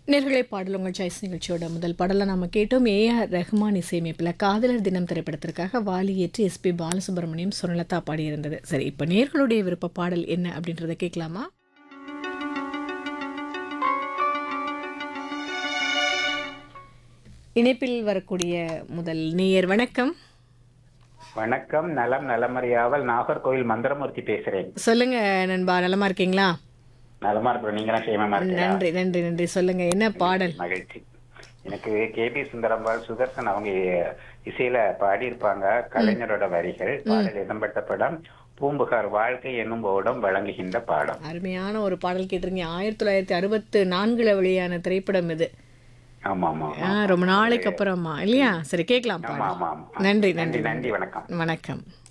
நேர்களே பாடல் உங்கள் சாய்ஸ் நிகழ்ச்சியோட முதல் பாடலை நம்ம கேட்டோம் ஏஆர் ரஹ்மான் இசையமைப்பில் காதலர் தினம் திரைப்படத்திற்காக வாலி ஏற்று எஸ்பி பாலசுப்ரமணியம் சுனலதா பாடியிருந்தது சரி இப்போ நேர்களுடைய விருப்ப பாடல் என்ன அப்படின்றத கேட்கலாமா இணைப்பில் வரக்கூடிய முதல் நேயர் வணக்கம் வணக்கம் நலம் நலமறியாவல் நாகர்கோவில் மந்திரமூர்த்தி பேசுறேன் சொல்லுங்க நண்பா நலமா இருக்கீங்களா நலமா இருக்கிறோம் நீங்களும் சேமமா இருக்கீங்களா நன்றி நன்றி நன்றி சொல்லுங்க என்ன பாடல் மகிழ்ச்சி எனக்கு கே பி சுந்தரம்பாள் சுதர்சன் அவங்க இசையில பாடியிருப்பாங்க கலைஞரோட வரிகள் பாடல் இடம்பெற்ற படம் பூம்புகார் வாழ்க்கை என்னும் ஓடம் வழங்குகின்ற பாடம் அருமையான ஒரு பாடல் கேட்டிருக்கீங்க ஆயிரத்தி தொள்ளாயிரத்தி அறுபத்து நான்குல வெளியான திரைப்படம் இது ஆமா ஆமா ஆ, ரொம்ப நாளைக்கு அப்புறமா இல்லையா சரி கேட்கலாம் ஆமா பாடல். ஆமா ஆமா நன்றி நன்றி நன்றி நன்றி வணக்கம் வணக்கம்